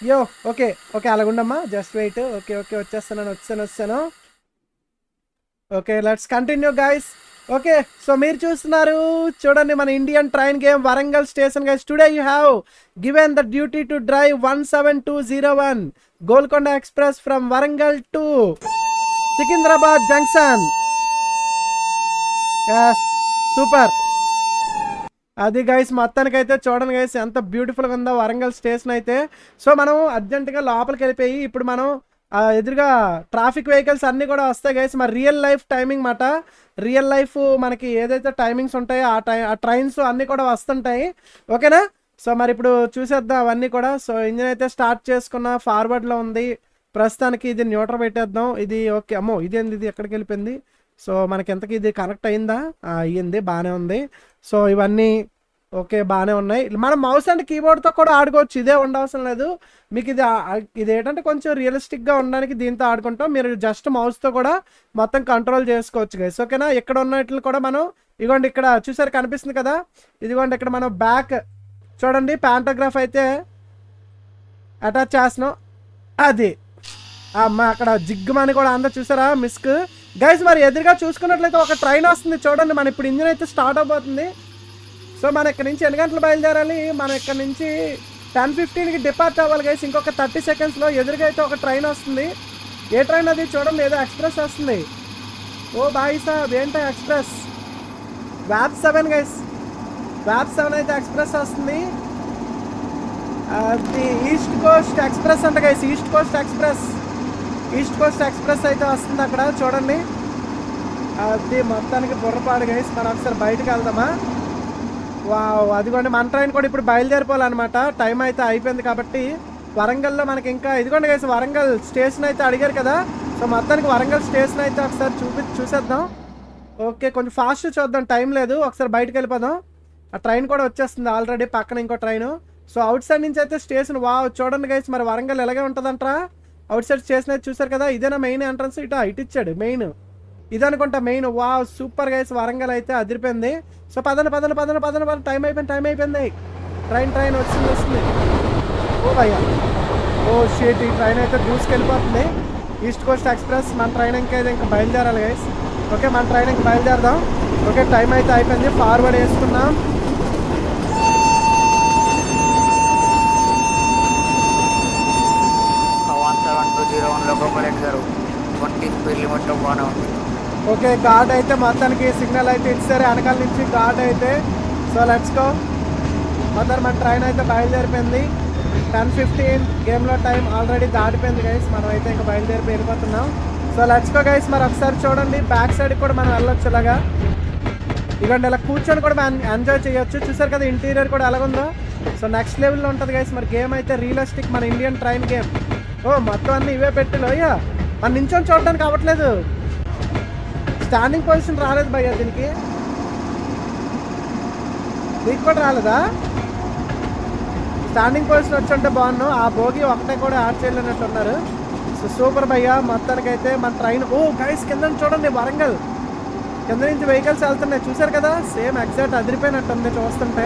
యో okay okay అలాగుండమ్మా just wait okay okay వచ్చేస్తాను వచ్చాను వచ్చాను okay let's continue guys okay so మీరు చూస్తున్నారు చూడండి మన Indian train game Warangal station guys today you have given the duty to drive one seven two zero one Golconda express from Warangal to Secunderabad junction super అది guys మొత్తానికి అయితే చూడండి గైస్ ఎంత బ్యూటిఫుల్గా ఉందో వరంగల్ స్టేషన్ అయితే సో మనం అర్జెంటుగా లోపలికి వెళ్ళిపోయి ఇప్పుడు మనం ఆ, ఎదురుగా ట్రాఫిక్ వెహికల్స్ అన్నీ కూడా వస్తాయి గైస్ మరి రియల్ లైఫ్ టైమింగ్ మాట రియల్ లైఫ్ మనకి ఏదైతే టైమింగ్స్ ఉంటాయో ఆ టై ఆ ట్రైన్స్ అన్నీ కూడా వస్తుంటాయి ఓకేనా సో మరి ఇప్పుడు చూసేద్దాం అవన్నీ కూడా సో ఇంజిన్ అయితే స్టార్ట్ చేసుకున్న ఫార్వర్డ్లో ఉంది ప్రస్తుతానికి ఇది న్యూట్రల్ పెట్టేద్దాం ఇది ఓకే అమ్మో ఇదేంది ఇది ఎక్కడికి వెళ్ళిపోయింది సో మనకి ఎంతకి ఇది కనెక్ట్ అయిందా ఆ, అయ్యింది బాగానే ఉంది సో ఇవన్నీ ఓకే బాగానే ఉన్నాయి మనం మౌస్ అండ్ కీబోర్డ్తో కూడా ఆడుకోవచ్చు ఇదే ఉండవసరం లేదు మీకు ఇది ఆ- ఆ- ఇది ఏంటంటే కొంచెం రియలిస్టిక్గా ఉండడానికి దీంతో ఆడుకుంటాం మీరు జస్ట్ మౌస్తో కూడా మొత్తం కంట్రోల్ చేసుకోవచ్చు గైస్ ఓకేనా ఇక్కడ ఉన్నట్లు కూడా మనం ఇదిగోండి ఇక్కడ చూసారు కనిపిస్తుంది కదా ఇదిగోండి ఇక్కడ మనం బ్యాక్ చూడండి ప్యాంటోగ్రాఫ్ అయితే అటాచ్ చేస్తున్నాం అది అమ్మ అక్కడ జిగ్గుమని కూడా అందరు చూసారా మిస్క్ గైస్ మరి ఎదురుగా చూసుకున్నట్లయితే ఒక ట్రైన్ వస్తుంది చూడండి మన ఇప్పుడు ఇంజిన్ అయితే స్టార్ట్ అవబోతుంది సో మన ఇక్కడ నుంచి ఎన్ని గంటలు బయలుదేరాలి మనం ఇక్కడ నుంచి టెన్ ఫిఫ్టీన్కి డిపార్ట్ అవ్వాలి గైస్ ఇంకొక థర్టీ సెకండ్స్లో ఎదురుగా అయితే ఒక ట్రైన్ వస్తుంది ఏ ట్రైన్ అది చూడండి ఏదో ఎక్స్ప్రెస్ వస్తుంది ఓ బాయ్ సాబ్ ఏంటో ఎక్స్ప్రెస్ వ్యాప్ సెవెన్ గైస్ వ్యాప్ సెవెన్ అయితే ఎక్స్ప్రెస్ వస్తుంది అది ఈస్ట్ కోస్ట్ ఎక్స్ప్రెస్ అంట guys east coast express east coast express అయితే వస్తుంది అక్కడ చూడండి అది మొత్తానికి బుర్రపాడు గైస్ మనం ఒకసారి బయటకు వెళ్దామా వావ్ అదిగోండి మన ట్రైన్ కూడా ఇప్పుడు బయలుదేరిపోవాలన్నమాట టైం అయితే అయిపోయింది కాబట్టి వరంగల్లో మనకి ఇంకా ఇదిగోండి గైస్ వరంగల్ స్టేషన్ అయితే అడిగారు కదా సో మొత్తానికి వరంగల్ స్టేషన్ అయితే ఒకసారి చూపి చూసేద్దాం ఓకే కొంచెం ఫాస్ట్ చూద్దాం టైం లేదు ఒకసారి బయటకు వెళ్ళిపోదాం ఆ ట్రైన్ కూడా వచ్చేస్తుంది ఆల్రెడీ పక్కన ఇంకో ట్రైన్ సో అవుట్ సైడ్ నుంచి అయితే స్టేషన్ వావ్ చూడండి గైస్ మరి వరంగల్ ఎలాగే ఉంటుందంటారా అవుట్ సైడ్ స్టేషన్ అయితే చూసారు కదా ఇదేనా మెయిన్ ఎంట్రన్స్ ఇటు ఇటు ఇచ్చాడు మెయిన్ ఇదనుకుంటా main wow super guys Warangal అయితే అదిరిపోయింది సో పదండి పదండి పదండి పదండి పదండి టైం అయిపోయింది టైం అయిపోయింది ట్రైన్ ట్రైన్ వచ్చింది వస్తుంది ఓ భయ్యా ఓ షేట్ ఈ ట్రైన్ అయితే దూసుకెళ్ళిపోతుంది ఈస్ట్ కోస్ట్ ఎక్స్ప్రెస్ మన ట్రైన్ ఇంకా ఇది ఇంకా బయలుదేరాలి గైస్ ఓకే మన ట్రైన్ ఇంకా బయలుదేరదాం ఓకే టైం అయితే అయిపోయింది ఫార్వర్డ్ వేసుకున్నాం one seven two zero one loco pilot గారు ట్వంటీ స్పీడ్ లిమిట్ బాగానే ఉంది ఓకే గార్డ్ అయితే మొత్తానికి సిగ్నల్ అయితే ఇచ్చారు వెనకాల నుంచి గార్డ్ అయితే సో లెట్స్ గో మొత్తం మన ట్రైన్ అయితే బయలుదేరిపోయింది టెన్ ఫిఫ్టీన్ గేమ్లో టైం ఆల్రెడీ దాటిపోయింది గైస్ మనం అయితే ఇంకా బయలుదేరి వెళ్ళిపోతున్నాం సో లెట్స్ గో గైస్ మరి ఒకసారి చూడండి బ్యాక్ సైడ్ కూడా మనం వెళ్ళొచ్చు ఇలాగా ఇవ్వండి ఇలా కూర్చొని కూడా మనం ఎంజాయ్ చేయొచ్చు చూసారు కదా ఇంటీరియర్ కూడా ఎలాగుందో సో నెక్స్ట్ లెవెల్లో ఉంటుంది గైస్ మరి గేమ్ అయితే రియలిస్టిక్ మన ఇండియన్ ట్రైన్ గేమ్ ఓ మొత్తం అన్ని ఇవే పెట్టిలో అయ్యా మన నించొని చూడడానికి అవ్వట్లేదు స్టాండింగ్ పొజిషన్ రాలేదు భయ్య దీనికి దీనికి కూడా రాలేదా స్టాండింగ్ పొజిషన్ వచ్చి ఉంటే బాగున్నాను ఆ భోగి ఒకటే కూడా యాడ్ చేయలేనట్టు ఉన్నారు సో సూపర్ భయ్య మొత్తానికి అయితే మన ట్రైన్ ఓ గైస్ కింద నుంచి చూడండి వరంగల్ కింద నుంచి వెహికల్స్ వెళ్తున్నాయి చూసారు కదా సేమ్ ఎగ్జాక్ట్ అదిరిపోయినట్టు ఉంది చూస్తుంటే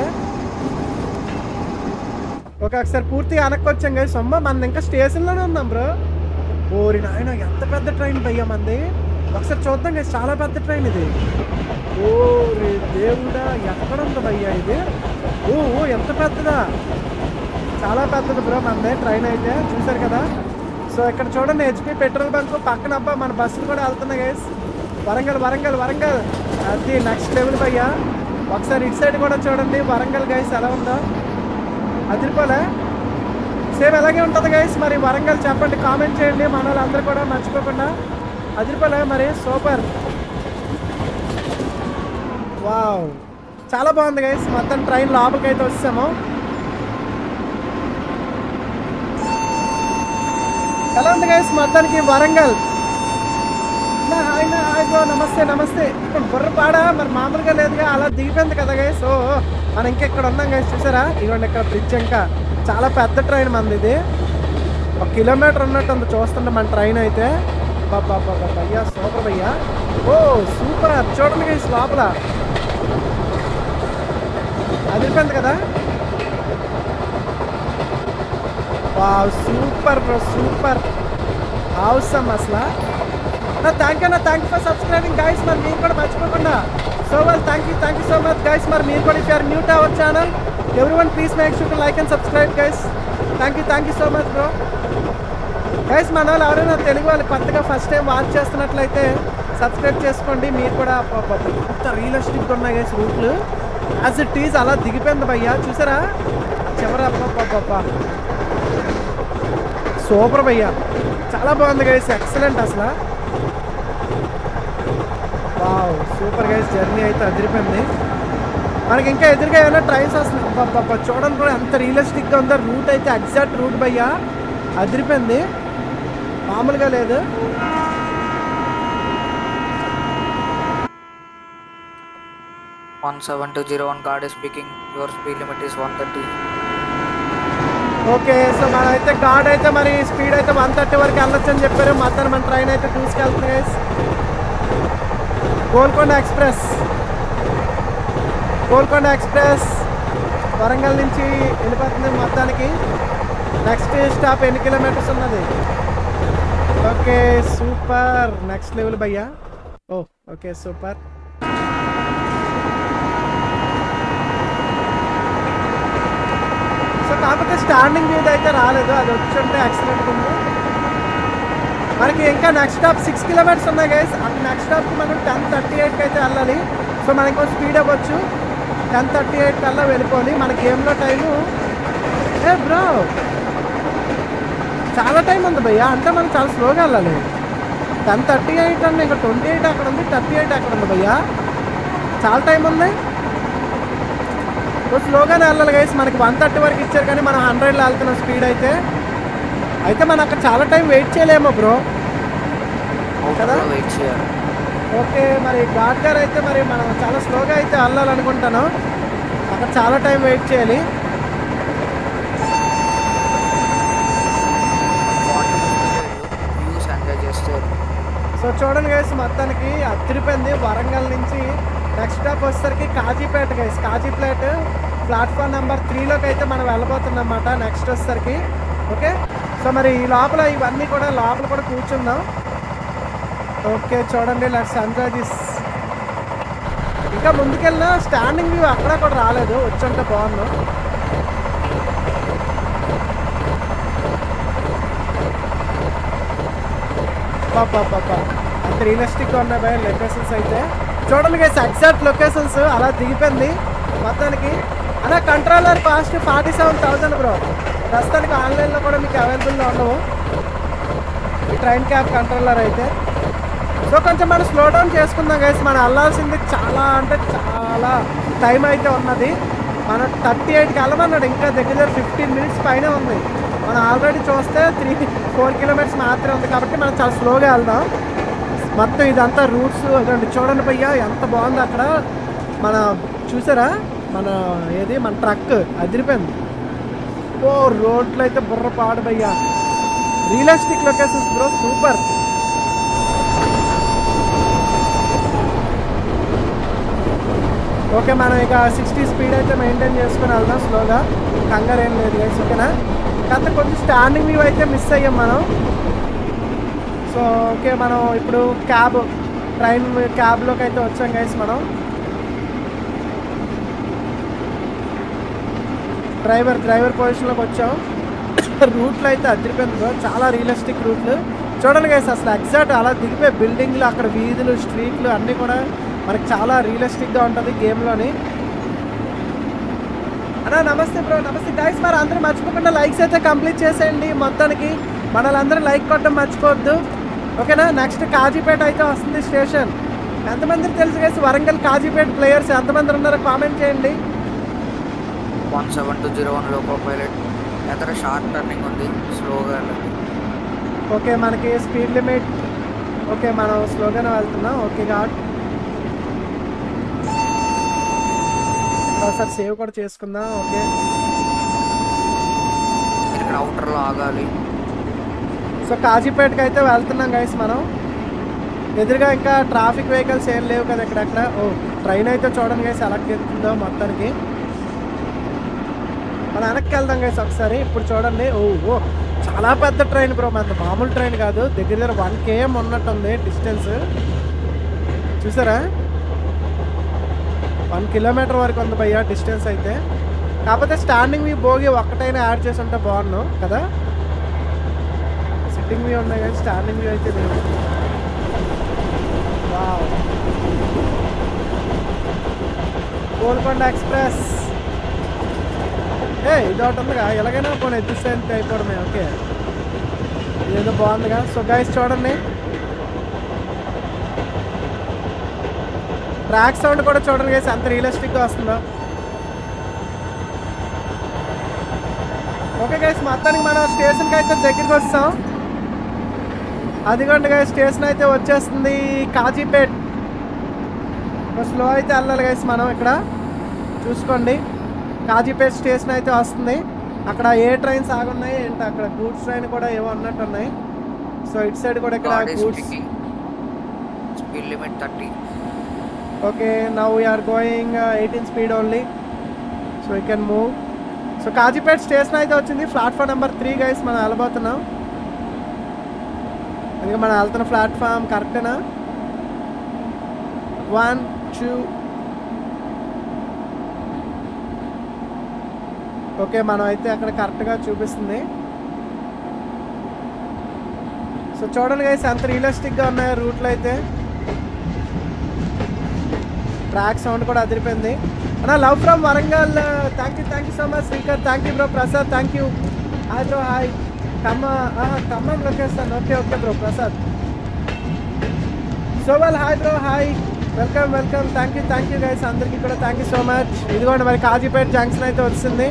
ఒక ఒకసారి పూర్తిగా వెనక్కి వచ్చాం గైస్ సొమ్మ మనది ఇంకా స్టేషన్లోనే ఉన్నాం బ్రో ఓరి నాయన ఎంత పెద్ద ట్రైన్ భయ్యా మంది ఒకసారి చూద్దాం గైస్ చాలా పెద్ద ట్రైన్ ఇది ఓరి దేవుడా ఎక్కడ ఉంది భయ్యా ఇది ఓ ఓ ఎంత పెద్దదా చాలా పెద్దది బ్రో మనదే ట్రైన్ అయితే చూసారు కదా సో ఇక్కడ చూడండి హెచ్పి పెట్రోల్ బంక్ పక్కన అబ్బా మన బస్సులు కూడా వెళ్తున్నాయి గైస్ వరంగల్ వరంగల్ వరంగల్ అది నెక్స్ట్ లెవెల్ భయ్యా ఒకసారి ఇటు సైడ్ కూడా చూడండి వరంగల్ గైస్ ఎలా ఉందో అదిరిపోలే సేమ్ అలాగే ఉంటుంది గైస్ మరి వరంగల్ చెప్పండి కామెంట్ చేయండి మన వాళ్ళందరూ కూడా మర్చిపోకుండా అదిరిపోలే మరి సూపర్ వావ్ చాలా బాగుంది గైస్ మొత్తం ట్రైన్ లోపలికి అయితే వచ్చాము ఎలా ఉంది గైస్ మొత్తానికి వరంగల్ నా హాయ్ నా హాయ్ బ్రో నమస్తే నమస్తే బుర్రపాడ మరి మామూలుగా లేదుగా అలా దిగిపోయింది కదా గైస్ సో మనం ఇంకా ఇక్కడ ఉన్నాం గైస్ చూసారా ఇవ్వండి ఇక్కడ బ్రిడ్జ్ ఇంకా చాలా పెద్ద ట్రైన్ మంది ఇది ఒక కిలోమీటర్ ఉన్నట్టు ఉంది చూస్తుంటే మన ట్రైన్ అయితే బాబా బాబా భయ్యా సూపర్ భయ్యా ఓ సూపర్ చూడండి గైస్ లోపల అదిరిపోయింది కదా వావ్ సూపర్ బ్రో సూపర్ అవసరం అసలు నా థ్యాంక్ యూ నా thank you for subscribing guys మరి మీరు కూడా మర్చిపోకుండా so well thank you thank you so much guys మరి మీరు కూడా if are new to our channel everyone please make sure like and subscribe guys thank you thank you so much bro guys మన వాళ్ళు ఎవరైనా తెలుగు వాళ్ళు కొత్తగా first time watch చేస్తున్నట్లయితే subscribe చేసుకోండి మీరు కూడా అబ్బబ్బబ్బ, ఎంత రియలిస్టిక్గా ఉన్నాయి గైస్ రూట్లు యాజ్ ఇట్ ఈజ్ అలా దిగిపోయింది భయ్యా చూసారా చివర అబ్బబ్బబ్బబ్బా సూపర్ భయ్యా చాలా బాగుంది గైస్ ఎక్సలెంట్ అసలు వావ్ సూపర్ గైస్ జర్నీ అయితే అదిరిపోయింది మనకి ఇంకా ఎదురుగా ఏమైనా ట్రైన్స్ వస్తుంది అబ్బబ్బబ్బా, చూడండి కూడా ఎంత రియలిస్టిక్గా ఉందో రూట్ అయితే ఎగ్జాక్ట్ రూట్ భయ్యా అదిరిపోయింది మామూలుగా లేదు one seven two zero one guard speaking your speed limit is one thirty okay so మన అయితే గాడ్ అయితే మరి స్పీడ్ అయితే వన్ థర్టీ వరకు వెళ్ళొచ్చు అని చెప్పారు మొత్తం మన ట్రైన్ అయితే తీసుకెళ్తుంది guys. Golconda express Golconda express Warangal నుంచి వెళ్ళిపోతుంది మొత్తానికి నెక్స్ట్ స్టాప్ ఎన్ని కిలోమీటర్స్ ఉన్నది ఓకే సూపర్ నెక్స్ట్ లెవెల్ భయ్యా ఓ ఓకే సూపర్ సో కాకపోతే స్టాండింగ్ వ్యూ అయితే రాలేదు అది వచ్చుంటే యాక్సిడెంట్ ఉంది మనకి ఇంకా నెక్స్ట్ స్టాప్ సిక్స్ కిలోమీటర్స్ ఉన్నాయి గైస్ అక్కడ నెక్స్ట్ స్టాప్కి మనం టెన్ థర్టీ ఎయిట్కి అయితే వెళ్ళాలి సో మనకి కొంచెం స్పీడ్ అవ్వచ్చు టెన్ థర్టీ ఎయిట్ కల్లా వెళ్ళిపోవాలి మన గేమ్లో టైము ఏ బ్రో చాలా టైం ఉంది భయ్య అంటే మనం చాలా స్లోగా వెళ్ళాలి టెన్ థర్టీ ఎయిట్ అంటే ఇంకా ట్వంటీ ఎయిట్ అక్కడ ఉంది థర్టీ ఎయిట్ అక్కడ ఉంది భయ్య చాలా టైం ఉంది సో స్లోగానే వెళ్ళాలి గైస్ మనకి వన్ థర్టీ వరకు ఇచ్చారు కానీ మనం హండ్రెడ్లో వెళ్తున్నాం స్పీడ్ అయితే అయితే మనం అక్కడ చాలా టైం వెయిట్ చేయలేమో బ్రో కదా? అవుట్లో వెయిట్ చేయాలి ఓకే మరి ఘాట్ గారు అయితే మరి మనం చాలా స్లోగా అయితే వెళ్ళాలనుకుంటాను అక్కడ చాలా టైం వెయిట్ చేయాలి ఫార్టీ వ్యూస్ ఎంజాయ్ చేస్తారు సో చూడండి గైస్ మొత్తానికి అత్తిరిపోయింది వరంగల్ నుంచి నెక్స్ట్ స్టాప్ వచ్చేసరికి Kazipet guys Kazipet platform number త్రీలోకి అయితే మనం వెళ్ళబోతున్నాం అన్నమాట నెక్స్ట్ వచ్చేసరికి ఓకే సో మరి ఈ లోపల ఇవన్నీ కూడా లోపల కూడా కూర్చుందాం ఓకే చూడండి లెట్స్ ఎంజాయ్ దిస్ ఇంకా ముందుకెళ్ళినా స్టాండింగ్ వ్యూ అక్కడ కూడా రాలేదు వచ్చుంటే బాగుండు పాపా అంత రియలిస్టిక్గా ఉన్నాయి భయ లొకేషన్స్ అయితే చూడండి గైస్ ఎగ్జాక్ట్ లొకేషన్స్ అలా దిగిపోయింది మొత్తానికి అలా controller cost forty seven thousand bro ప్రస్తుతానికి ఆన్లైన్లో కూడా మీకు అవైలబుల్లో ఉండవు ఈ ట్రైన్ క్యాబ్ కంట్రోలర్ అయితే సో కొంచెం మనం స్లో డౌన్ చేసుకుందాం గైస్ మనం వెళ్ళాల్సింది చాలా అంటే చాలా టైం అయితే ఉన్నది మనం థర్టీ ఎయిట్కి వెళ్ళమన్నాడు ఇంకా దగ్గర దగ్గర ఫిఫ్టీన్ మినిట్స్ పైన ఉంది మనం ఆల్రెడీ చూస్తే త్రీ ఫోర్ కిలోమీటర్స్ మాత్రమే ఉంది కాబట్టి మనం చాలా స్లోగా వెళ్దాం మొత్తం ఇదంతా రూట్స్ అదండి చూడండి భయ్యా ఎంత బాగుంది అక్కడ మన చూసారా మన ఏది మన ట్రక్ అదిరిపోయింది ఓ రోడ్లు అయితే బుర్ర పాడు భయ్యా realistic locations bro super okay మనం ఇక సిక్స్టీ స్పీడ్ అయితే మెయింటైన్ చేసుకుని వెళ్దాం స్లోగా కంగారు ఏం లేదు గైస్ ఓకేనా కాకపోతే కొంచెం స్టాండింగ్ వ్యూ అయితే మిస్ అయ్యాం మనం సో ఓకే మనం ఇప్పుడు క్యాబ్ ట్రైన్ క్యాబ్లోకి అయితే వచ్చాం గైస్ మనం డ్రైవర్ డ్రైవర్ పొజిషన్లోకి వచ్చాం రూట్లు అయితే అదిరిపోయింది bro. చాలా రియలిస్టిక్ రూట్లు చూడండి గైస్ అసలు ఎగ్జాక్ట్ అలా దిగిపోయి బిల్డింగ్లు అక్కడ వీధులు స్ట్రీట్లు అన్నీ కూడా మనకి చాలా రియలిస్టిక్గా ఉంటుంది గేమ్లోని అన్నా నమస్తే బ్రో నమస్తే గైస్ మరి అందరూ మర్చిపోకుండా లైక్స్ అయితే కంప్లీట్ చేసేయండి మొత్తానికి మనలందరూ లైక్ కొట్టడం మర్చిపోవద్దు ఓకేనా నెక్స్ట్ కాజీపేట అయితే వస్తుంది స్టేషన్ ఎంతమందికి తెలుసు గైస్ వరంగల్ కాజీపేట ప్లేయర్స్ ఎంతమంది ఉన్నారో కామెంట్ చేయండి one seven two zero one loco pilot ఎక్కడ షార్ట్ టర్నింగ్ ఉంది స్లోగా వెళ్ళండి ఓకే మనకి స్పీడ్ లిమిట్ ఓకే మనం స్లోగానే వెళ్తున్నాం ఓకే ఘాట్ ఒకసారి సేవ్ కూడా చేసుకుందాం ఓకే మీరు ఇక్కడ అవుటర్లో ఆగాలి సో కాజీపేటకి అయితే వెళ్తున్నాం గైస్ మనం ఎదురుగా ఇంకా ట్రాఫిక్ వెహికల్స్ ఏం లేవు కదా ఇక్కడక్కడ ఓ ట్రైన్ అయితే చూడండి గైస్ ఎలా ఎక్కుతుందో మొత్తానికి మనం వెనక్కి వెళ్దాం గైస్ ఒకసారి ఇప్పుడు చూడండి ఓ ఓ చాలా పెద్ద ట్రైన్ బ్రో మన మామూలు ట్రైన్ కాదు దగ్గర దగ్గర వన్ కేఎం ఉన్నట్టుంది డిస్టెన్స్ చూసారా వన్ కిలోమీటర్ వరకు ఉంది భయ్యా డిస్టెన్స్ అయితే కాకపోతే స్టాండింగ్ వ్యూ భోగి ఒక్కటైనా యాడ్ చేసి ఉంటే బాగున్నాను కదా సిట్టింగ్ వ్యూ ఉన్నాయి కానీ స్టాండింగ్ వ్యూ అయితే లేదు వావ్ గోల్కొండ ఎక్స్ప్రెస్ ఏ ఇది ఒకటి ఉందిగా ఎలాగైనా కొన్ని ఎగ్జిస్టెంట్ అయిపోవడమే ఓకే ఇదేదో బాగుందిగా సో గైస్ చూడండి ట్రాక్ సౌండ్ కూడా చూడండి గైస్ ఎంత రియలిస్టిక్గా వస్తుందో ఓకే గైస్ మొత్తానికి మనం స్టేషన్కి అయితే దగ్గరికి వస్తాం అదిగోండి గైస్ స్టేషన్ అయితే వచ్చేస్తుంది కాజీపేట్ స్లో అయితే వెళ్ళాలి గైస్ మనం ఇక్కడ చూసుకోండి కాజీపేట్ స్టేషన్ అయితే వస్తుంది అక్కడ ఏ ట్రైన్స్ ఆగున్నాయి ఏంటి అక్కడ గూడ్స్ ట్రైన్ కూడా ఏవో ఉన్నట్టు ఉన్నాయి సో ఇటు సైడ్ కూడా ఇక్కడ God is goods speaking. Speed limit 30. Okay now we're going eighteen speed only so you can move so Kazipet station అయితే వచ్చింది ప్లాట్ఫామ్ నెంబర్ త్రీ గైస్ మనం వెళ్ళబోతున్నాం ఇంకా మనం వెళ్తున్న ప్లాట్ఫామ్ కరెక్టేనా వన్ టూ ఓకే మనం అయితే అక్కడ కరెక్ట్గా చూపిస్తుంది సో చూడండి గైస్ ఎంత రియలిస్టిక్గా ఉన్నాయి రూట్లు అయితే ట్రాక్ సౌండ్ కూడా అదిరిపోయింది అన్న love from Warangal thank you thank you so much Srikar thank you bro Prasad thank you hi bro hi ఖమ్మ ఆహా, Khammam location okay okay bro Prasad సోవల్ hi bro hi welcome welcome thank you thank you guys అందరికీ కూడా thank you so much ఇదిగోండి మరి Kazipet junction అయితే వచ్చింది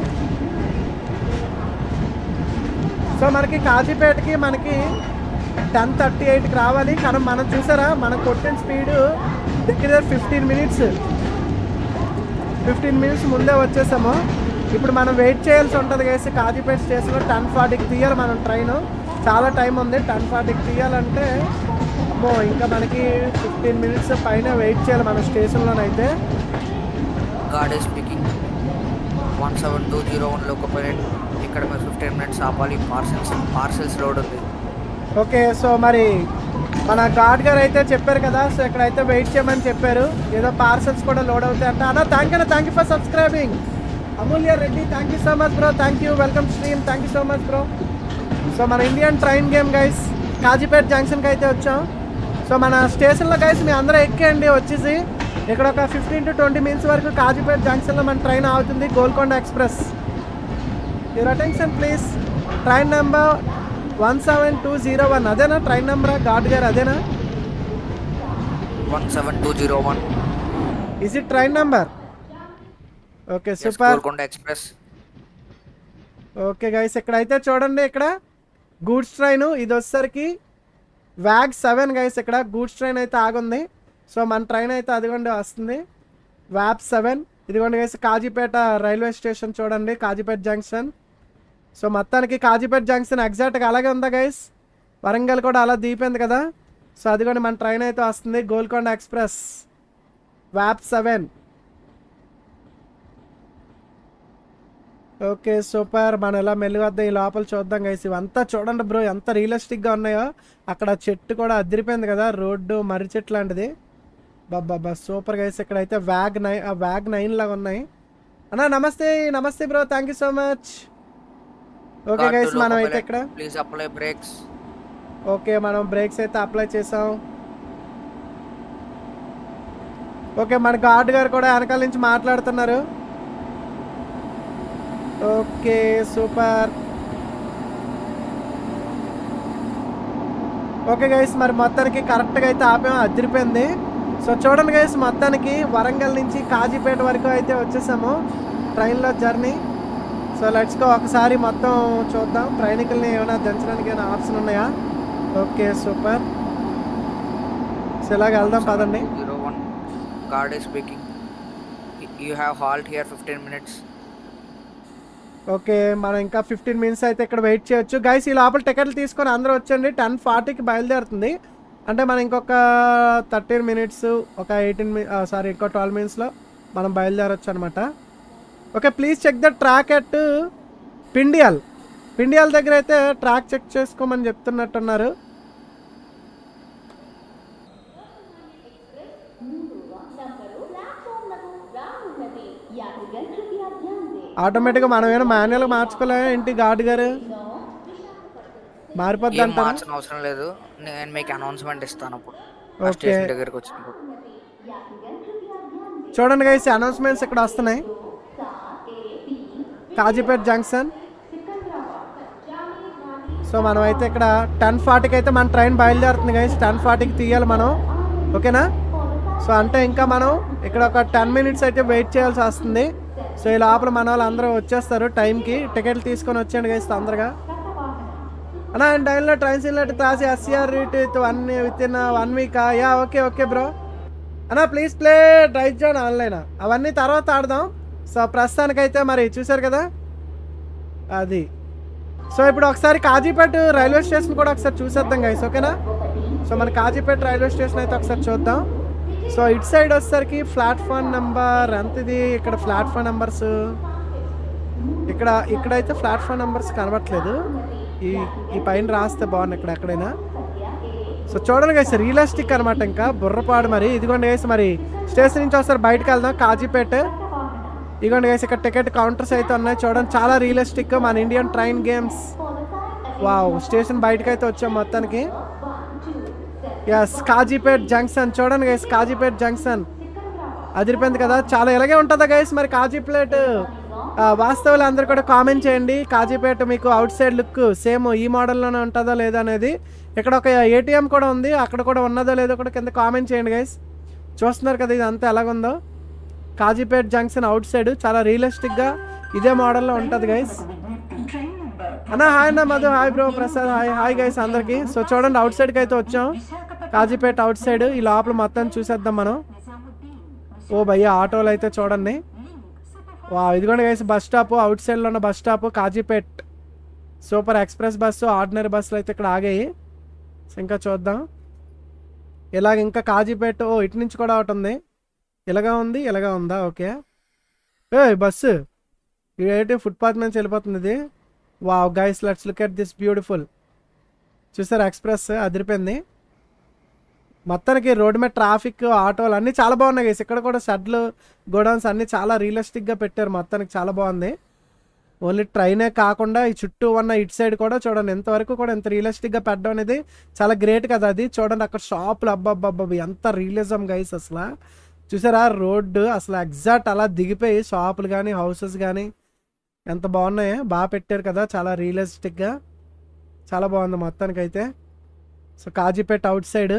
so మనకి కాజీపేటకి మనకి టెన్ థర్టీ ఎయిట్కి రావాలి కానీ మనం చూసారా మనం కొట్టిన స్పీడ్ దగ్గర ఫిఫ్టీన్ మినిట్స్ ఫిఫ్టీన్ మినిట్స్ ముందే వచ్చేసాము ఇప్పుడు మనం వెయిట్ చేయాల్సి ఉంటుంది కేసి కాజీపేట స్టేషన్లో టెన్ ఫార్టీకి తీయాలి మనం ట్రైన్ చాలా టైం ఉంది టెన్ ఫార్టీకి తీయాలంటే అమ్మో ఇంకా మనకి ఫిఫ్టీన్ మినిట్స్ పైన వెయిట్ చేయాలి మన స్టేషన్లోనైతే God is speaking. 17201 loco pilot ఇక్కడ మీరు ఫిఫ్టీన్ మినిట్స్ ఆపాలి పార్సల్స్ పార్సల్స్ లోడ్ ఉంది ఓకే సో మరి మన గాడ్ గారు అయితే చెప్పారు కదా సో ఇక్కడైతే వెయిట్ చేయమని చెప్పారు ఏదో పార్సల్స్ కూడా లోడ్ అవుతాయంట అన్న thank you thank you for subscribing Amulya Reddy thank you so much bro thank you welcome stream thank you so much bro so మన Indian train game guys Kazipet జంక్షన్కి అయితే వచ్చాం సో మన స్టేషన్లో గైస్ మీ అందరూ ఎక్కేయండి వచ్చేసి ఇక్కడ ఒక ఫిఫ్టీన్ టు ట్వంటీ మినిట్స్ వరకు కాజీపేట జంక్షన్లో మన ట్రైన్ అవుతుంది Golconda express your attention please train number one seven two zero one అదేనా ట్రైన్ నెంబరా గాడ్ గారు అదేనా one seven two zero one is it train number okay super Golconda express okay guys ఇక్కడైతే చూడండి ఇక్కడ గూడ్స్ ట్రైన్ ఇది వచ్చేసరికి వ్యాగ్ సెవెన్ గైస్ ఇక్కడ గూడ్స్ ట్రైన్ అయితే ఆగుంది సో మన ట్రైన్ అయితే అదిగోండి వస్తుంది వ్యాప్ సెవెన్ ఇదిగోండి గైస్ కాజీపేట రైల్వే స్టేషన్ చూడండి కాజీపేట జంక్షన్ సో మొత్తానికి కాజీపేట జంక్షన్ ఎగ్జాక్ట్గా అలాగే ఉందా గైస్ వరంగల్ కూడా అలా దీపింది కదా సో అదిగోండి మన ట్రైన్ అయితే వస్తుంది గోల్కొండ ఎక్స్ప్రెస్ వ్యాప్ సెవెన్ ఓకే సూపర్ మనం ఎలా మెల్లిగొద్దాం ఈ లోపల చూద్దాం గైస్ ఇవంతా చూడండి బ్రో ఎంత రియలిస్టిక్గా ఉన్నాయో అక్కడ చెట్టు కూడా అదిరిపోయింది కదా రోడ్డు మర్రి చెట్టు లాంటిది బాబా సూపర్ గైస్ ఇక్కడైతే వ్యాగ్ నైన్ వ్యాగ్ నైన్ లాగా ఉన్నాయి అన్నా నమస్తే నమస్తే bro thank you so much okay guys మనం అయితే ఇక్కడ ప్లీజ్ అప్లై బ్రేక్స్ ఓకే మనం బ్రేక్స్ అయితే అప్లై చేసాం ఓకే మన గార్డ్ గారు కూడా వెనకాల నుంచి మాట్లాడుతున్నారు ఓకే సూపర్ ఓకే గైస్ మరి మొత్తానికి కరెక్ట్గా అయితే ఆపాము అదిరిపోయింది సో చూడండి గైస్ మొత్తానికి వరంగల్ నుంచి కాజీపేట వరకు అయితే వచ్చేసాము ట్రైన్లో జర్నీ సో లెట్స్ గో ఒకసారి మొత్తం చూద్దాం ప్రయాణికుల్ని ఏమైనా దించడానికి ఏమైనా ఆప్షన్ ఉన్నాయా ఓకే సూపర్ సో ఇలాగ వెళ్దాం పదండి zero one guard is speaking you have halt here fifteen minutes okay మనం ఇంకా ఫిఫ్టీన్ మినిట్స్ అయితే ఇక్కడ వెయిట్ చేయొచ్చు గైస్ ఈ లోపల టికెట్లు తీసుకొని అందరూ వచ్చండి టెన్ ఫార్టీకి బయలుదేరుతుంది అంటే మనం ఇంకొక థర్టీన్ మినిట్స్ ఒక ఎయిటీన్ సారీ ఇంకో ట్వెల్వ్ మినిట్స్లో మనం బయలుదేరొచ్చు అనమాట okay please check the track at Pindiyal Pindiyal దగ్గర అయితే ట్రాక్ చెక్ చేసుకోమని చెప్తున్నట్టున్నారు ఆటోమేటిక్గా మనం ఏమైనా మాన్యువల్గా మార్చుకోలేమా ఏంటి గార్డ్ గారు మారిపోద్ది ఏం అంటారా మార్చిన అవసరం లేదు నేను మీకు అనౌన్స్మెంట్ ఇస్తాను అప్పుడు ఆ ఓకే. స్టేషన్ దగ్గరికి వచ్చినప్పుడు చూడండి గైస్ అనౌన్స్మెంట్స్ ఇక్కడ వస్తున్నాయి కాజీపేట్ జంక్షన్ సో మనం అయితే ఇక్కడ టెన్ ఫార్టీకి అయితే మన ట్రైన్ బయలుదేరుతుంది గైస్ టెన్ ఫార్టీకి తీయాలి మనం ఓకేనా సో అంటే ఇంకా మనం ఇక్కడ ఒక టెన్ మినిట్స్ అయితే వెయిట్ చేయాల్సి వస్తుంది సో ఈ లోపల మన వాళ్ళు అందరూ వచ్చేస్తారు టైంకి టికెట్లు తీసుకొని వచ్చేయండి గైస్ తొందరగా అన్నా అండ్ టైంలో ట్రైన్స్ ఇల్లట్ తాసి ఎస్ఆర్ రీట్ one with in one week yeah okay okay bro అన్నా please play drive zone online అవన్నీ తర్వాత ఆడదాం సో ప్రస్తుతానికైతే మరి చూసారు కదా అది సో ఇప్పుడు ఒకసారి కాజీపేట రైల్వే స్టేషన్ కూడా ఒకసారి చూసేద్దాం గైస్ ఓకేనా సో మన కాజీపేట రైల్వే స్టేషన్ అయితే ఒకసారి చూద్దాం సో ఇటు సైడ్ వచ్చేసరికి ప్లాట్ఫామ్ నెంబర్ ఎంత ఇది ఇక్కడ ప్లాట్ఫామ్ నెంబర్స్ ఇక్కడ ఇక్కడైతే ప్లాట్ఫామ్ నెంబర్స్ కనబట్లేదు ఈ ఈ పైన రాస్తే బాగుంది ఇక్కడ ఎక్కడైనా సో చూడండి గైస్ రియలిస్టిక్ అనమాట ఇంకా బుర్రపాడు మరి ఇదిగోండి గైస్ మరి స్టేషన్ నుంచి ఒకసారి బయటకు వెళ్దాం కాజీపేట ఇదిగోండి గైస్ ఇక్కడ టికెట్ కౌంటర్స్ అయితే ఉన్నాయి చూడండి చాలా రియలిస్టిక్ మన Indian train games wow station బయటకు అయితే వచ్చాం మొత్తానికి ఎస్ కాజీపేట్ జంక్షన్ చూడండి గైస్ కాజీపేట్ జంక్షన్ అదిరిపోయింది కదా చాలా ఇలాగే ఉంటుందా గైస్ మరి కాజీపేట్ వాస్తవాలు అందరు కూడా కామెంట్ చేయండి కాజీపేట మీకు అవుట్ సైడ్ లుక్ సేమ్ ఈ మోడల్లోనే ఉంటుందా లేదా అనేది ఇక్కడ ఒక ఏటీఎం కూడా ఉంది అక్కడ కూడా ఉన్నదో లేదో కూడా కింద కామెంట్ చేయండి గైస్ చూస్తున్నారు కదా ఇది అంతా ఎలాగుందో కాజీపేట్ జంక్షన్ అవుట్ సైడ్ చాలా రియలిస్టిక్గా ఇదే మోడల్లో ఉంటుంది గైస్ అన్న హాయ్ అన్న Madhu hi bro Prasad hi hi guys అందరికి సో చూడండి అవుట్ సైడ్కి అయితే వచ్చాం కాజీపేట అవుట్ సైడ్ ఈ లోపల మొత్తం చూసేద్దాం మనం ఓ భయ్య ఆటోలు అయితే చూడండి వా ఇదిగోండి గైస్ బస్ స్టాప్ అవుట్ సైడ్లో ఉన్న bus stop Kazipet super express bus ordinary బస్సులు అయితే ఇక్కడ ఆగాయి సో ఇంకా చూద్దాం ఇలాగ ఇంకా కాజీపేట ఓ ఇటు నుంచి కూడా ఒకటి ఉంది ఇలాగా ఉంది ఇలాగా ఉందా ఓకే ఏ బస్సు ఏంటి ఫుట్పాత్ నుంచి వెళ్ళిపోతుంది ఇది wow guys let's look at this beautiful చూసారు ఎక్స్ప్రెస్ అదిరిపోయింది మొత్తానికి రోడ్డు మీద ట్రాఫిక్ ఆటోలు అన్నీ చాలా బాగున్నాయి గైస్ ఇక్కడ కూడా షెడ్లు గోడౌన్స్ అన్నీ చాలా రియలిస్టిక్గా పెట్టారు మొత్తానికి చాలా బాగుంది ఓన్లీ ట్రైనే కాకుండా ఈ చుట్టూ ఉన్న ఇటు సైడ్ కూడా చూడండి ఎంతవరకు కూడా ఎంత రియలిస్టిక్గా పెట్టడం అనేది చాలా గ్రేట్ కదా అది చూడండి అక్కడ షాపులు అబ్బబ్బబ్బ ఎంత రియలిజం గైస్ అసలు చూసారా రోడ్డు అసలు ఎగ్జాక్ట్ అలా దిగిపోయి షాపులు కానీ హౌసెస్ కానీ ఎంత బాగున్నాయి బాగా పెట్టారు కదా చాలా రియలిస్టిక్గా చాలా బాగుంది మొత్తానికి అయితే so Kazipet outside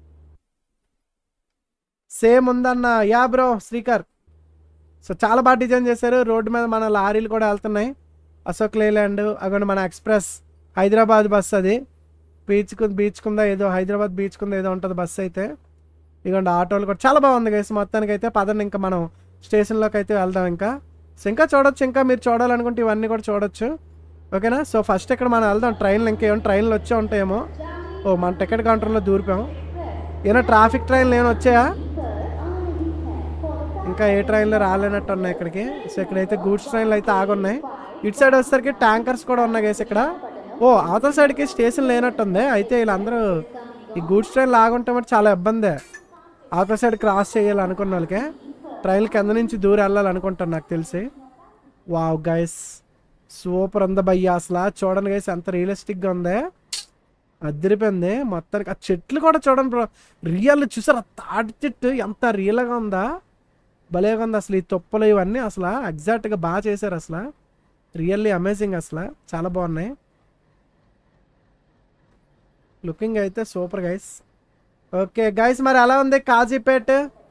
same ఉందన్న యా బ్రో శ్రీకర్ సో చాలా బాగా డిజైన్ చేశారు రోడ్డు మీద మన లారీలు కూడా వెళ్తున్నాయి అశోక్ లేలాండ్ అక్కడ మన ఎక్స్ప్రెస్ హైదరాబాద్ బస్ అది బీచ్ కు బీచ్ కుందా ఏదో హైదరాబాద్ బీచ్ కుందా ఏదో ఉంటుంది బస్ అయితే ఇదిగోండి ఆటోలు కూడా చాలా బాగుంది గైస్ మొత్తానికి అయితే పదండి ఇంకా మనం స్టేషన్లోకి అయితే వెళ్దాం ఇంకా సో ఇంకా చూడొచ్చు ఇంకా మీరు చూడాలనుకుంటే ఇవన్నీ కూడా చూడొచ్చు ఓకేనా సో ఫస్ట్ ఇక్కడ మనం వెళ్దాం ట్రైన్లు ఇంకేమో ట్రైన్లు వచ్చే ఉంటాయేమో ఓ మన టికెట్ కౌంటర్లో దూరిపాం ఏమైనా ట్రాఫిక్ ట్రైన్లు ఏమైనా వచ్చాయా ఇంకా ఏ ట్రైన్లు రాలేనట్టు ఉన్నాయి ఇక్కడికి సో ఇక్కడైతే గూడ్స్ ట్రైన్లు అయితే ఆగున్నాయి ఇటు సైడ్ వచ్చేసరికి ట్యాంకర్స్ కూడా ఉన్నాయి గేస్ ఇక్కడ ఓ అవతల సైడ్కి స్టేషన్ లేనట్టుంది అయితే వీళ్ళందరూ ఈ గూడ్స్ ట్రైన్లు ఆగుంటే మరి చాలా ఇబ్బందే అవతల సైడ్ క్రాస్ చేయాలి అనుకున్న వాళ్ళకి ట్రైన్లు కింద నుంచి దూరం వెళ్ళాలనుకుంటాను నాకు తెలిసి వావ్ గైస్ సూపర్ ఉంది భయ్య అసలు చూడండి గైస్ ఎంత రియలిస్టిక్గా ఉంది అదిరిపోయింది మొత్తానికి ఆ చెట్లు కూడా చూడండి బ్రో రియల్ చూసారు ఆ తాటి చెట్టు ఎంత రియల్గా ఉందా భలేగా ఉంది అసలు ఈ తుప్పలు ఇవన్నీ అసలు ఎగ్జాక్ట్గా బాగా చేశారు అసలు రియల్లీ అమేజింగ్ అసలు చాలా బాగున్నాయి లుకింగ్ అయితే సూపర్ గైస్ ఓకే గైస్ మరి ఎలా ఉంది కాజీపేట్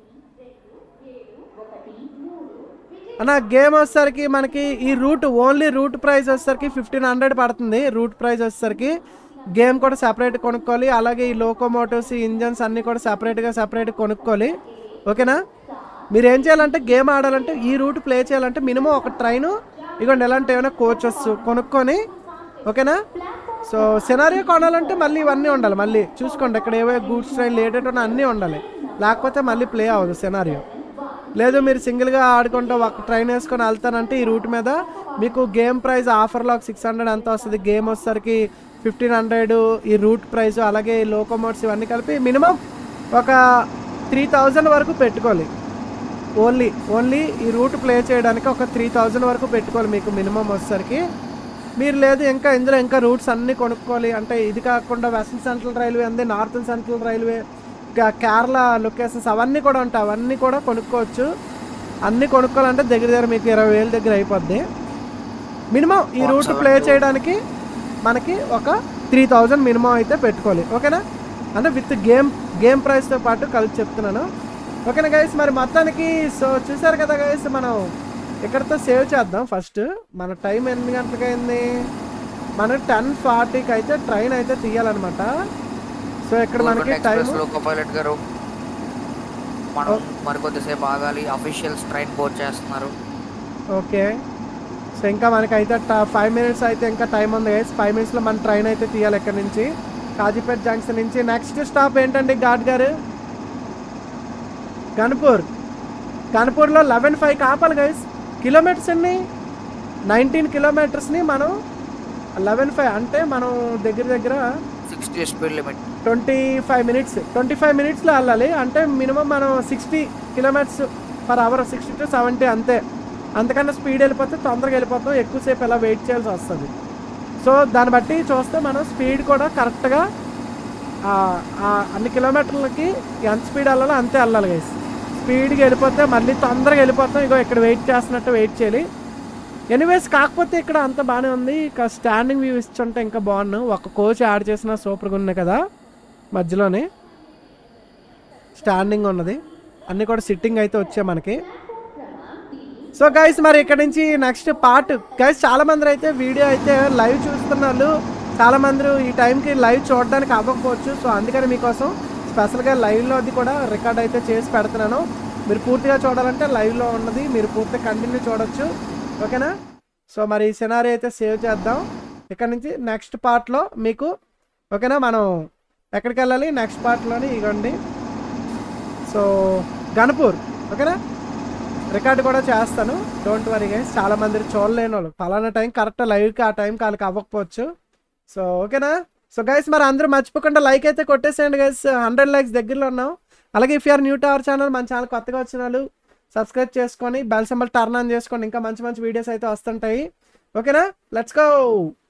అన్న గేమ్ వచ్చేసరికి మనకి ఈ రూట్ ఓన్లీ రూట్ ప్రైస్ వచ్చేసరికి ఫిఫ్టీన్ హండ్రెడ్ పడుతుంది రూట్ ప్రైస్ వచ్చేసరికి గేమ్ కూడా సెపరేట్ కొనుక్కోవాలి అలాగే ఈ లోకోమోటివ్స్ ఇంజన్స్ అన్నీ కూడా సెపరేట్గా సెపరేట్ కొనుక్కోవాలి ఓకేనా మీరు ఏం చేయాలంటే గేమ్ ఆడాలంటే ఈ రూట్ ప్లే చేయాలంటే మినిమం ఒక ట్రైన్ ఇగోండి ఎలాంటి ఏమైనా కోచెస్ కొనుక్కొని ఓకేనా సో సినారియో కొనాలంటే మళ్ళీ ఇవన్నీ ఉండాలి మళ్ళీ చూసుకోండి ఇక్కడ ఏవో గూడ్స్ ట్రైన్ లేటెడ్ అన్నీ ఉండాలి లేకపోతే మళ్ళీ ప్లే అవ్వదు సినారియో లేదు మీరు సింగిల్గా ఆడుకుంటూ ఒక ట్రైన్ వేసుకొని వెళ్తానంటే ఈ రూట్ మీద మీకు గేమ్ ప్రైస్ ఆఫర్లో ఒక సిక్స్ హండ్రెడ్ ఎంత వస్తుంది గేమ్ వచ్చేసరికి ఫిఫ్టీన్ హండ్రెడ్ ఈ రూట్ ప్రైస్ అలాగే లోకోమోట్స్ ఇవన్నీ కలిపి మినిమం ఒక త్రీ థౌజండ్ వరకు పెట్టుకోవాలి ఓన్లీ ఓన్లీ ఈ రూట్ ప్లే చేయడానికి ఒక త్రీ థౌజండ్ వరకు పెట్టుకోవాలి మీకు మినిమం వచ్చేసరికి మీరు లేదు ఇంకా ఇందులో ఇంకా రూట్స్ అన్నీ కొనుక్కోవాలి అంటే ఇది కాకుండా వెస్ట్రన్ సెంట్రల్ రైల్వే ఉంది నార్త్ సెంట్రల్ రైల్వే ఇంకా కేరళ లొకేషన్స్ అవన్నీ కూడా ఉంటాయి అవన్నీ కూడా కొనుక్కోవచ్చు అన్నీ కొనుక్కోవాలంటే దగ్గర దగ్గర మీకు ఇరవై వేల దగ్గర అయిపోద్ది మినిమం ఈ రూట్ ప్లే చేయడానికి మనకి ఒక త్రీ థౌజండ్ మినిమం అయితే పెట్టుకోవాలి ఓకేనా అంటే విత్ గేమ్ గేమ్ ప్రైస్తో పాటు కలిపి చెప్తున్నాను ఓకేనా గైస్ మరి మొత్తానికి సో చూసారు కదా గైస్ మనం ఇక్కడతో సేవ్ చేద్దాం ఫస్ట్ మన టైం ఎన్ని గంటలకు అయింది మనం టెన్ ఫార్టీకి అయితే ట్రైన్ అయితే తీయాలన్నమాట సో ఇక్కడ మనకి టైం ఎక్స్ప్రెస్ లోకో పైలట్ గారు మనం మరికొద్దిసేపు ఆగాలి అఫీషియల్స్ ట్రైన్ బోర్డ్ చేస్తున్నారు ఓకే సో ఇంకా మనకైతే ఫైవ్ మినిట్స్ అయితే ఇంకా టైం ఉంది గైస్ ఫైవ్ మినిట్స్లో మన ట్రైన్ అయితే తీయాలి ఇక్కడ నుంచి కాజీపేట జంక్షన్ నుంచి నెక్స్ట్ స్టాప్ ఏంటండి ఘాట్ గారు గన్పూర్ గన్పూర్లో లెవెన్ ఫైవ్ కాపాలి గైస్ కిలోమీటర్స్ ఎన్ని నైన్టీన్ కిలోమీటర్స్ని మనం లెవెన్ ఫైవ్ అంటే మనం దగ్గర దగ్గర sixty speed limit twenty five minutes twenty five మినిట్స్లో వెళ్ళాలి అంటే మినిమం మనం sixty kilometres per hour sixty to seventy అంతే అంతకన్నా స్పీడ్ వెళ్ళిపోతే తొందరగా వెళ్ళిపోతాం ఎక్కువసేపు ఎలా వెయిట్ చేయాల్సి వస్తుంది సో దాన్ని బట్టి చూస్తే మనం స్పీడ్ కూడా కరెక్ట్గా అన్ని కిలోమీటర్లకి ఎంత స్పీడ్ వెళ్ళాలో అంతే వెళ్ళాలి గైస్ స్పీడ్గా వెళ్ళిపోతే మళ్ళీ తొందరగా వెళ్ళిపోతాం ఇగో ఇక్కడ వెయిట్ చేస్తున్నట్టు వెయిట్ చేయాలి ఎనీవేస్ కాకపోతే ఇక్కడ అంత బాగానే ఉంది ఇక స్టాండింగ్ వ్యూ ఇస్తుంటే ఇంకా బాగున్నాను ఒక కోచ్ యాడ్ చేసిన సూపర్గా ఉన్నాయి కదా మధ్యలోనే స్టాండింగ్ ఉన్నది అన్నీ కూడా సిట్టింగ్ అయితే వచ్చాయి మనకి సో గైస్ మరి ఇక్కడ నుంచి నెక్స్ట్ పార్ట్ గైస్ చాలా మంది అయితే వీడియో అయితే లైవ్ చూస్తున్నారు చాలా మంది ఈ టైంకి లైవ్ చూడడానికి అవ్వకపోవచ్చు సో అందుకని మీకోసం స్పెషల్గా లైవ్లో అది కూడా రికార్డ్ అయితే చేసి పెడుతున్నాను మీరు పూర్తిగా చూడాలంటే లైవ్లో ఉన్నది మీరు పూర్తిగా కంటిన్యూ చూడొచ్చు ఓకేనా సో మరి ఈ సినారీ అయితే సేవ్ చేద్దాం ఇక్కడ నుంచి నెక్స్ట్ పార్ట్లో మీకు ఓకేనా మనం ఎక్కడికి వెళ్ళాలి నెక్స్ట్ పార్ట్లోని ఇగోండి సో గణపూర్ ఓకేనా రికార్డ్ కూడా చేస్తాను డోంట్ వరీ గైస్ చాలా మంది చూడలేని వాళ్ళు ఫలానా టైం కరెక్ట్ లైవ్కి ఆ టైంకి వాళ్ళకి అవ్వకపోవచ్చు సో ఓకేనా సో గైస్ మరి అందరూ మర్చిపోకుండా లైక్ అయితే కొట్టేసేయండి గైస్ హండ్రెడ్ లైక్స్ దగ్గరలో ఉన్నాం అలాగే if are new to our channel మన ఛానల్ కొత్తగా వచ్చిన వాళ్ళు సబ్స్క్రైబ్ చేసుకొని బెల్ సింబల్ టర్న్ ఆన్ చేసుకోండి ఇంకా మంచి మంచి వీడియోస్ అయితే వస్తుంటాయి ఓకేనా లెట్స్ గో